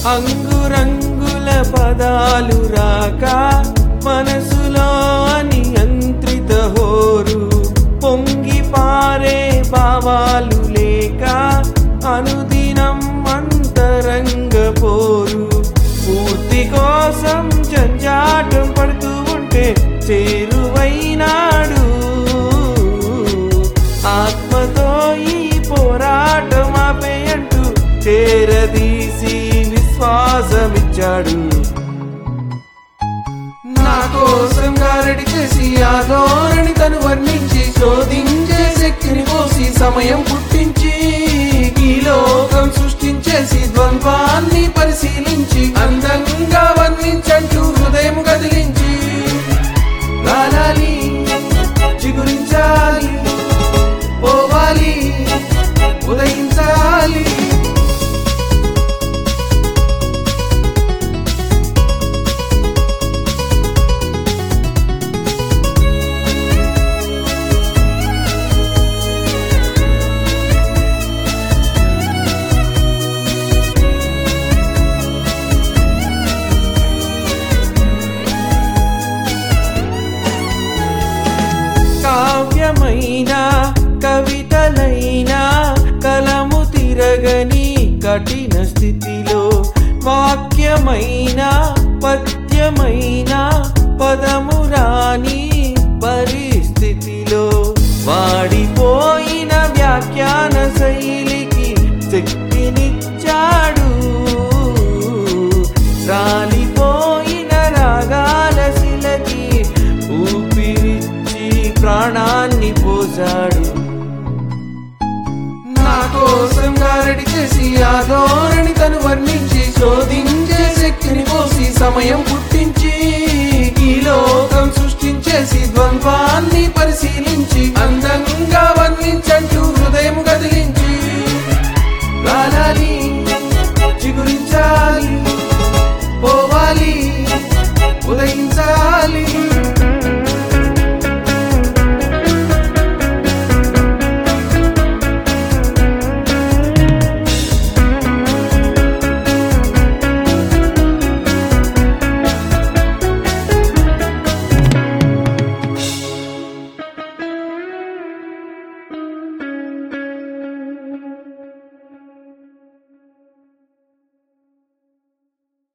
అంగురంగుల పదాలు రాక మనసులో అనియంత్రిత హోరు పొంగి పారే భావాలు లేక అనుదినం అంతరంగ పోరు పూర్తి కోసం జంజాటం పడుతూ ఉంటే చేరువైనాడు ఆత్మతో ఈ పోరాటం ఆపేయంటూ చేరదీసి విశ్వాసమిచ్చాడు నా కోసం గారడి చేసి ఆ ధోరణి తను వర్ణించి శోధించే శక్తిని పోసి సమయం పుట్టించి ఈ లోకం సృష్టించేసి ద్వంద్వాన్ని పరిశీలించి అందంగా వర్ణించంటూ హృదయం కదిలించి గాలాలి చిగురించాలి పోవాలి ఉదయించాలి కావ్యమైన కవితలైన కలము తిరగని కఠిన స్థితిలో వాక్యమైన పద్యమైన పదము రాని పరిస్థితిలో వాడిపోయిన వ్యాఖ్యాన శైలికి శక్తినిచ్చాడు రాలిపోయిన రాగాల శిలకి ఊపిరిచ్చి ప్రాణాన్ని పోసాడు నా కోసం గారడి చేసి ఆ ధోరణి తను వర్ణించి శోధించే శక్తిని పోసి సమయం పుట్టించి ఈ లోకం సృష్టించేసి ద్వంద్వాన్ని పరిశీలించి అందంగా వర్ణించంటూ హృదయం కదిలి